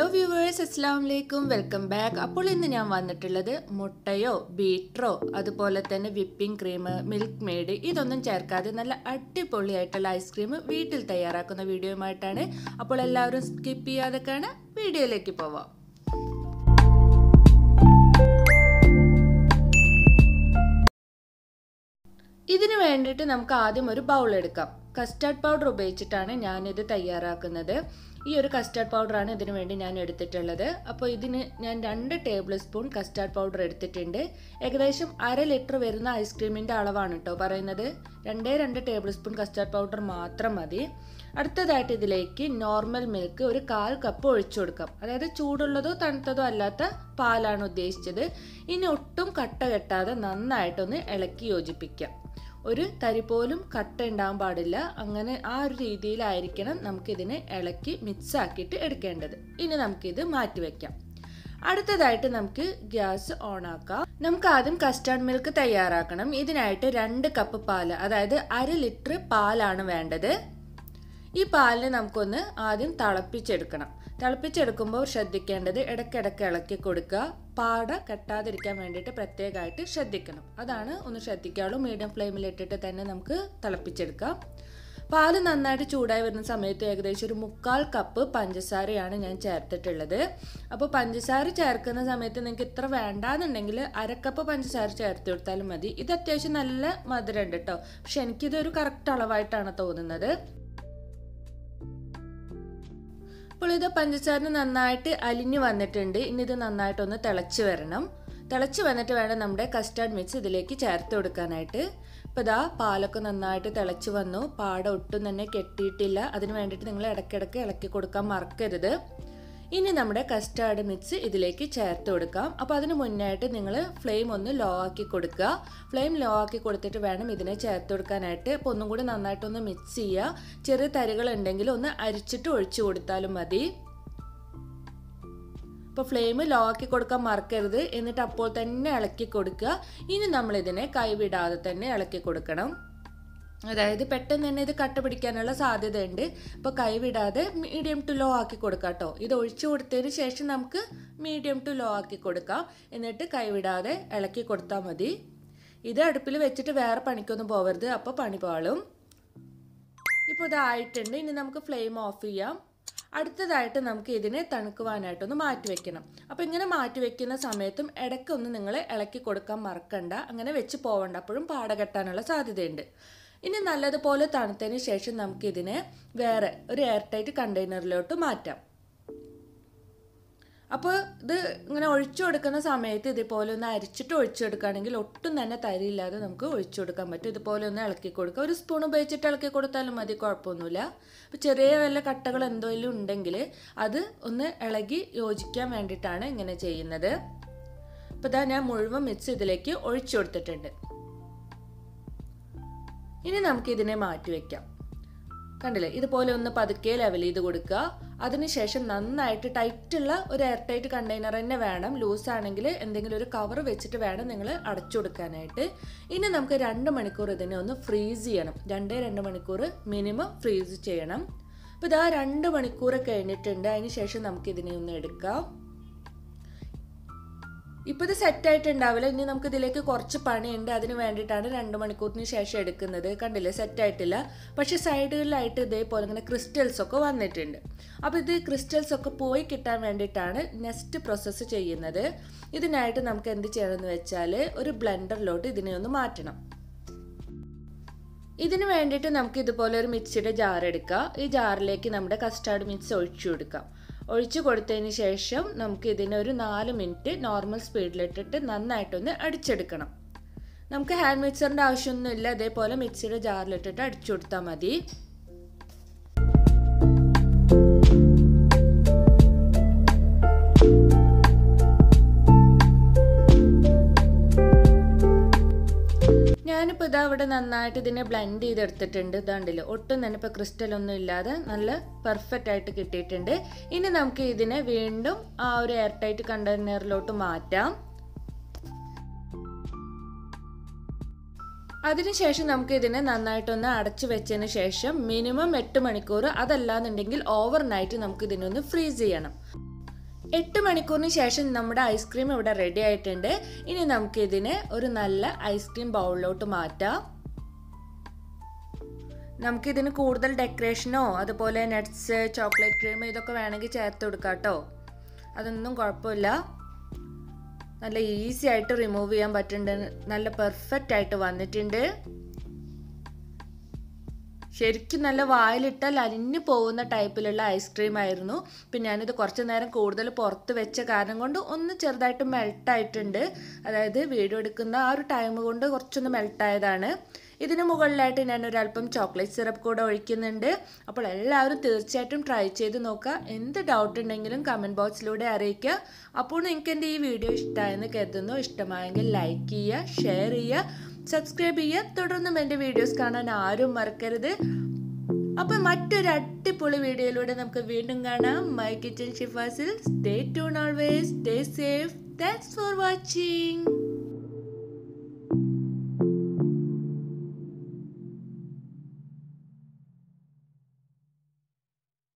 viewers അസ്സാം വലൈക്കും welcome back അപ്പോൾ ഇന്ന് ഞാൻ വന്നിട്ടുള്ളത് മുട്ടയോ ബീറ്ററോ അതുപോലെ തന്നെ വിപ്പിംഗ് ക്രീം മിൽക്ക് മെയ്ഡ് ഇതൊന്നും ചേർക്കാതെ നല്ല അടിപൊളിയായിട്ടുള്ള ഐസ്ക്രീം വീട്ടിൽ തയ്യാറാക്കുന്ന വീഡിയോയുമായിട്ടാണ് അപ്പോൾ എല്ലാവരും സ്കിപ്പ് ചെയ്യാതെ കാണാം വീഡിയോയിലേക്ക് പോവാം ഇതിന് വേണ്ടിയിട്ട് നമുക്ക് ആദ്യം ഒരു ബൗൾ എടുക്കാം കസ്റ്റാർഡ് പൗഡർ ഉപയോഗിച്ചിട്ടാണ് ഞാനിത് തയ്യാറാക്കുന്നത് ഈ ഒരു കസ്റ്റാർഡ് പൗഡറാണ് ഇതിനു വേണ്ടി ഞാൻ എടുത്തിട്ടുള്ളത് അപ്പോൾ ഇതിന് ഞാൻ രണ്ട് ടേബിൾ സ്പൂൺ കസ്റ്റാർഡ് പൗഡർ എടുത്തിട്ടുണ്ട് ഏകദേശം അര ലിറ്റർ വരുന്ന ഐസ്ക്രീമിൻ്റെ അളവാണ് കേട്ടോ പറയുന്നത് രണ്ടേ രണ്ട് ടേബിൾ സ്പൂൺ കസ്റ്റാർഡ് പൗഡർ മാത്രം മതി അടുത്തതായിട്ട് ഇതിലേക്ക് നോർമൽ മിൽക്ക് ഒരു കാൽ കപ്പ് ഒഴിച്ചു കൊടുക്കാം അതായത് ചൂടുള്ളതോ തണുത്തതോ അല്ലാത്ത പാലാണ് ഉദ്ദേശിച്ചത് ഇനി ഒട്ടും കട്ട കെട്ടാതെ നന്നായിട്ടൊന്ന് ഇളക്കി യോജിപ്പിക്കാം ഒരു തരി പോലും കട്ട ഉണ്ടാകാൻ പാടില്ല അങ്ങനെ ആ ഒരു രീതിയിലായിരിക്കണം നമുക്കിതിനെ ഇളക്കി മിക്സ് ആക്കിയിട്ട് എടുക്കേണ്ടത് ഇനി നമുക്കിത് മാറ്റി വെക്കാം അടുത്തതായിട്ട് നമുക്ക് ഗ്യാസ് ഓൺ ആക്കാം നമുക്ക് ആദ്യം കസ്റ്റാർഡ് മിൽക്ക് തയ്യാറാക്കണം ഇതിനായിട്ട് രണ്ട് കപ്പ് പാല് അതായത് അര ലിറ്റർ പാലാണ് വേണ്ടത് ഈ പാലിനെ നമുക്കൊന്ന് ആദ്യം തിളപ്പിച്ചെടുക്കണം തിളപ്പിച്ചെടുക്കുമ്പോൾ ശ്രദ്ധിക്കേണ്ടത് ഇടയ്ക്കിടയ്ക്ക് ഇളക്കി കൊടുക്കുക പാട കെട്ടാതിരിക്കാൻ വേണ്ടിയിട്ട് പ്രത്യേകമായിട്ട് ശ്രദ്ധിക്കണം അതാണ് ഒന്ന് ശ്രദ്ധിക്കാവുള്ളൂ മീഡിയം ഫ്ലെയിമിൽ ഇട്ടിട്ട് തന്നെ നമുക്ക് തിളപ്പിച്ചെടുക്കാം പാല് നന്നായിട്ട് ചൂടായി വരുന്ന സമയത്ത് ഏകദേശം ഒരു മുക്കാൽ കപ്പ് പഞ്ചസാരയാണ് ഞാൻ ചേർത്തിട്ടുള്ളത് അപ്പോൾ പഞ്ചസാര ചേർക്കുന്ന സമയത്ത് നിങ്ങൾക്ക് ഇത്ര വേണ്ടാന്നുണ്ടെങ്കിൽ അരക്കപ്പ് പഞ്ചസാര ചേർത്ത് കൊടുത്താലും മതി ഇത് അത്യാവശ്യം നല്ല മധുരം ഉണ്ട് കേട്ടോ പക്ഷെ എനിക്കിതൊരു കറക്റ്റ് അളവായിട്ടാണ് തോന്നുന്നത് അപ്പോൾ ഇത് പഞ്ചസാര നന്നായിട്ട് അലിഞ്ഞു വന്നിട്ടുണ്ട് ഇനി ഇത് നന്നായിട്ടൊന്ന് തിളച്ച് വരണം തിളച്ച് വന്നിട്ട് വേണം നമ്മുടെ കസ്റ്റാർഡ് മിക്സ് ഇതിലേക്ക് ചേർത്ത് കൊടുക്കാനായിട്ട് ഇപ്പോൾ ഇതാ പാലൊക്കെ നന്നായിട്ട് തിളച്ച് വന്നു പാട ഒട്ടും തന്നെ കെട്ടിയിട്ടില്ല അതിന് വേണ്ടിയിട്ട് നിങ്ങൾ ഇടയ്ക്കിടയ്ക്ക് ഇളക്കി കൊടുക്കാൻ മറക്കരുത് ഇനി നമ്മുടെ കസ്റ്റാർഡ് മിക്സ് ഇതിലേക്ക് ചേർത്ത് കൊടുക്കാം അപ്പോൾ അതിന് മുന്നായിട്ട് നിങ്ങൾ ഫ്ലെയിം ഒന്ന് ലോ ആക്കി കൊടുക്കുക ഫ്ലെയിം ലോ ആക്കി കൊടുത്തിട്ട് വേണം ഇതിനെ ചേർത്ത് കൊടുക്കാനായിട്ട് അപ്പോൾ ഒന്നും കൂടി നന്നായിട്ടൊന്ന് മിക്സ് ചെയ്യുക ചെറിയ തരികൾ ഉണ്ടെങ്കിൽ ഒന്ന് അരിച്ചിട്ട് ഒഴിച്ചു കൊടുത്താലും മതി അപ്പോൾ ഫ്ലെയിം ലോ ആക്കി കൊടുക്കാൻ മറക്കരുത് എന്നിട്ട് അപ്പോൾ തന്നെ ഇളക്കി കൊടുക്കുക ഇനി നമ്മളിതിനെ കൈവിടാതെ തന്നെ ഇളക്കി കൊടുക്കണം അതായത് പെട്ടെന്ന് തന്നെ ഇത് കട്ട പിടിക്കാനുള്ള സാധ്യതയുണ്ട് അപ്പോൾ കൈവിടാതെ മീഡിയം ടു ലോ ആക്കി കൊടുക്കാം കേട്ടോ ഇത് ഒഴിച്ചു കൊടുത്തതിന് ശേഷം നമുക്ക് മീഡിയം ടു ലോ ആക്കി കൊടുക്കാം എന്നിട്ട് കൈവിടാതെ ഇളക്കി കൊടുത്താൽ മതി ഇത് അടുപ്പിൽ വെച്ചിട്ട് വേറെ പണിക്കൊന്നും പോകരുത് അപ്പോൾ പണി പാളും ഇപ്പോൾ ഇതായിട്ടുണ്ട് ഇനി നമുക്ക് ഫ്ലെയിം ഓഫ് ചെയ്യാം അടുത്തതായിട്ട് നമുക്ക് ഇതിനെ തണുക്കുവാനായിട്ടൊന്ന് മാറ്റി വെക്കണം അപ്പോൾ ഇങ്ങനെ മാറ്റി വെക്കുന്ന സമയത്തും ഇടയ്ക്കൊന്ന് നിങ്ങൾ ഇളക്കി കൊടുക്കാൻ മറക്കണ്ട അങ്ങനെ വെച്ച് പോവണ്ട അപ്പോഴും പാട കെട്ടാനുള്ള സാധ്യതയുണ്ട് ഇനി നല്ലതുപോലെ തണുത്തതിന് ശേഷം നമുക്കിതിനെ വേറെ ഒരു എയർ ടൈറ്റ് കണ്ടെയ്നറിലോട്ട് മാറ്റാം അപ്പോൾ ഇത് ഇങ്ങനെ ഒഴിച്ചു കൊടുക്കുന്ന സമയത്ത് ഇതുപോലെ ഒന്ന് അരിച്ചിട്ട് ഒഴിച്ചു കൊടുക്കുകയാണെങ്കിൽ ഒട്ടും തന്നെ തരിയില്ലാതെ നമുക്ക് ഒഴിച്ചു കൊടുക്കാൻ പറ്റും ഇതുപോലെ ഒന്ന് ഇളക്കി കൊടുക്കുക ഒരു സ്പൂൺ ഉപയോഗിച്ചിട്ട് ഇളക്കി കൊടുത്താലും മതി കുഴപ്പമൊന്നുമില്ല അപ്പോൾ ചെറിയ വല്ല കട്ടകൾ എന്തെങ്കിലും ഉണ്ടെങ്കിൽ അത് ഒന്ന് ഇളകി യോജിക്കാൻ വേണ്ടിയിട്ടാണ് ഇങ്ങനെ ചെയ്യുന്നത് അപ്പോൾ ഇതാ ഞാൻ മുഴുവൻ മിക്സ് ഇതിലേക്ക് ഒഴിച്ചു കൊടുത്തിട്ടുണ്ട് ഇനി നമുക്ക് ഇതിനെ മാറ്റി വെക്കാം കണ്ടില്ലേ ഇതുപോലെ ഒന്ന് പതുക്കെ ലെവൽ ചെയ്ത് കൊടുക്കുക അതിനുശേഷം നന്നായിട്ട് ടൈറ്റുള്ള ഒരു എയർ ടൈറ്റ് കണ്ടെയ്നർ തന്നെ വേണം ലൂസ് ആണെങ്കിൽ എന്തെങ്കിലും ഒരു കവർ വെച്ചിട്ട് വേണം നിങ്ങൾ അടച്ചു കൊടുക്കാനായിട്ട് ഇനി നമുക്ക് രണ്ട് മണിക്കൂർ ഇതിനെ ഒന്ന് ഫ്രീസ് ചെയ്യണം രണ്ടേ രണ്ട് മണിക്കൂർ മിനിമം ഫ്രീസ് ചെയ്യണം അപ്പോൾ ഇതാ രണ്ട് മണിക്കൂർ കഴിഞ്ഞിട്ടുണ്ട് അതിന് ശേഷം നമുക്ക് ഇതിനെ ഒന്ന് എടുക്കാം ഇപ്പോൾ ഇത് സെറ്റ് ആയിട്ടുണ്ടാവില്ല ഇനി നമുക്ക് ഇതിലേക്ക് കുറച്ച് പണിയുണ്ട് അതിന് വേണ്ടിയിട്ടാണ് രണ്ട് മണിക്കൂറിന് ശേഷം എടുക്കുന്നത് കണ്ടില്ലേ സെറ്റ് ആയിട്ടില്ല പക്ഷേ സൈഡുകളിലായിട്ട് ഇതേപോലെ ഇങ്ങനെ ക്രിസ്റ്റൽസ് ഒക്കെ വന്നിട്ടുണ്ട് അപ്പോൾ ഇത് ക്രിസ്റ്റൽസ് ഒക്കെ പോയി കിട്ടാൻ വേണ്ടിയിട്ടാണ് നെക്സ്റ്റ് പ്രോസസ്സ് ചെയ്യുന്നത് ഇതിനായിട്ട് നമുക്ക് എന്ത് ചെയ്യണമെന്ന് വെച്ചാൽ ഒരു ബ്ലെൻഡറിലോട്ട് ഇതിനെ ഒന്ന് മാറ്റണം ഇതിന് വേണ്ടിയിട്ട് നമുക്ക് ഇതുപോലെ ഒരു മിക്സിയുടെ ജാർ എടുക്കാം ഈ ജാറിലേക്ക് നമ്മുടെ കസ്റ്റാർഡ് മിക്സ് ഒഴിച്ചു കൊടുക്കാം ഒഴിച്ചു കൊടുത്തതിന് ശേഷം നമുക്ക് ഇതിനെ ഒരു നാല് മിനിറ്റ് നോർമൽ സ്പീഡിലിട്ടിട്ട് നന്നായിട്ടൊന്ന് അടിച്ചെടുക്കണം നമുക്ക് ഹാൻഡ് മിക്സറിൻ്റെ ആവശ്യമൊന്നുമില്ല ഇതേപോലെ മിക്സിയുടെ ജാറിലിട്ടിട്ട് അടിച്ചു കൊടുത്താൽ മതി ഞാനിപ്പോൾ ഇതാ ഇവിടെ നന്നായിട്ട് ഇതിനെ ബ്ലെൻഡ് ചെയ്തെടുത്തിട്ടുണ്ട് ഇതാണ്ടില്ല ഒട്ടും തന്നെ ഇപ്പോൾ ക്രിസ്റ്റൽ ഒന്നും ഇല്ലാതെ നല്ല പെർഫെക്റ്റ് ആയിട്ട് കിട്ടിയിട്ടുണ്ട് ഇനി നമുക്ക് ഇതിനെ വീണ്ടും ആ ഒരു എയർ ടൈറ്റ് കണ്ടെയ്നറിലോട്ട് മാറ്റാം അതിനുശേഷം നമുക്ക് ഇതിനെ നന്നായിട്ടൊന്ന് അടച്ചു വെച്ചതിന് ശേഷം മിനിമം എട്ട് മണിക്കൂർ അതല്ലാന്നുണ്ടെങ്കിൽ ഓവർ നൈറ്റ് നമുക്ക് ഇതിനൊന്ന് ഫ്രീസ് ചെയ്യണം എട്ട് മണിക്കൂറിന് ശേഷം നമ്മുടെ ഐസ്ക്രീം ഇവിടെ റെഡി ആയിട്ടുണ്ട് ഇനി നമുക്കിതിനെ ഒരു നല്ല ഐസ്ക്രീം ബൗളിലോട്ട് മാറ്റാം നമുക്കിതിന് കൂടുതൽ ഡെക്കറേഷനോ അതുപോലെ നട്ട്സ് ചോക്ലേറ്റ് ക്രീം ഇതൊക്കെ വേണമെങ്കിൽ ചേർത്ത് കൊടുക്കാം കേട്ടോ അതൊന്നും കുഴപ്പമില്ല നല്ല ഈസി ആയിട്ട് റിമൂവ് ചെയ്യാൻ പറ്റുന്നുണ്ട് നല്ല പെർഫെക്റ്റ് ആയിട്ട് വന്നിട്ടുണ്ട് ശരിക്കും നല്ല വായിലിട്ടാൽ അലിഞ്ഞു പോകുന്ന ടൈപ്പിലുള്ള ഐസ്ക്രീം ആയിരുന്നു പിന്നെ ഞാനിത് കുറച്ച് നേരം കൂടുതൽ പുറത്ത് വെച്ച കാരണം കൊണ്ട് ഒന്ന് ചെറുതായിട്ട് മെൽട്ടായിട്ടുണ്ട് അതായത് വീഡിയോ എടുക്കുന്ന ആ ഒരു ടൈം കൊണ്ട് കുറച്ചൊന്ന് മെൽട്ടായതാണ് ഇതിന് മുകളിലായിട്ട് ഞാൻ ഒരല്പം ചോക്ലേറ്റ് സിറപ്പ് കൂടെ ഒഴിക്കുന്നുണ്ട് അപ്പോൾ എല്ലാവരും തീർച്ചയായിട്ടും ട്രൈ ചെയ്ത് നോക്കുക എന്ത് ഡൗട്ട് ഉണ്ടെങ്കിലും കമൻറ്റ് ബോക്സിലൂടെ അറിയിക്കുക അപ്പോൾ നിങ്ങൾക്ക് എൻ്റെ ഈ വീഡിയോ ഇഷ്ടമായെന്ന് കരുതുന്നു ഇഷ്ടമായെങ്കിൽ ലൈക്ക് ചെയ്യുക ഷെയർ ചെയ്യുക സബ്സ്ക്രൈബ് ചെയ്യുക തുടർന്നും എൻ്റെ വീഡിയോസ് കാണാൻ ആരും മറക്കരുത് അപ്പം മറ്റൊരു അടിപൊളി വീഡിയോയിലൂടെ നമുക്ക് വീണ്ടും കാണാം മൈ കിച്ചൻ ഷിഫാസിൽ stay tune always stay safe thanks for watching